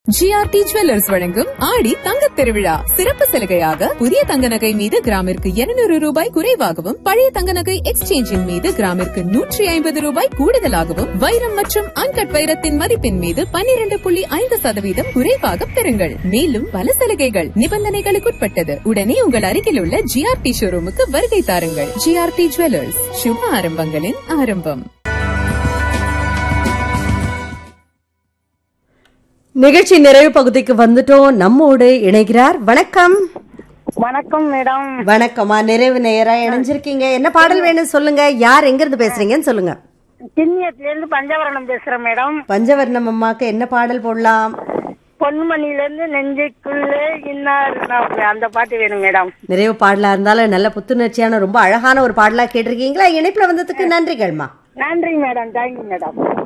GRT jewellers வழங்கும் ஆடி தங்கத் திருவிழா சிறப்பு சலுகையாக புதிய தங்க நகை மீது கிராமிற்கு 200 ரூபாய் குறைவாகவும் பழைய தங்க நகை எக்ஸ்சேஞ்சின் மீது கிராமிற்கு நூற்றி ஐம்பது ரூபாய் கூடுதலாகவும் வைரம் மற்றும் அன்கட் வைரத்தின் மதிப்பின் மீது 12.5% புள்ளி ஐந்து சதவீதம் குறைவாக பெறுங்கள் மேலும் பல சலுகைகள் நிபந்தனைகளுக்குட்பட்டது உடனே உங்கள் அருகில் உள்ள ஜிஆர்டி ஷோரூமுக்கு வருகை தாருங்கள் ஜிஆர்டி ஜுவல்லர்ஸ் சுப ஆரம்பங்களின் ஆரம்பம் நிகழ்ச்சி நிறைவு பகுதிக்கு வந்துட்டோம் நம்மோடு இணைகிறார் வணக்கம் வணக்கம் மேடம் வணக்கம்மா நிறைவு நேரா இணைஞ்சிருக்கீங்க என்ன பாடல் வேணும் சொல்லுங்க யார் எங்க இருந்து பேசுறீங்கன்னு சொல்லுங்க கிண்ணியத்துல இருந்து பஞ்சவரணம் பேசுறேன் மேடம் பஞ்சவர்ணம் அம்மாக்கு என்ன பாடல் போடலாம் பொன்மணில இருந்து நெஞ்சுக்குள்ளே இன்னார் அந்த பாட்டு வேணும் மேடம் நிறைவு பாடலா இருந்தாலும் நல்ல புத்துணர்ச்சியான ரொம்ப அழகான ஒரு பாடலா கேட்டிருக்கீங்களா இணைப்புல வந்ததுக்கு நன்றிகள்மா நன்றி மேடம் தேங்க்யூ மேடம்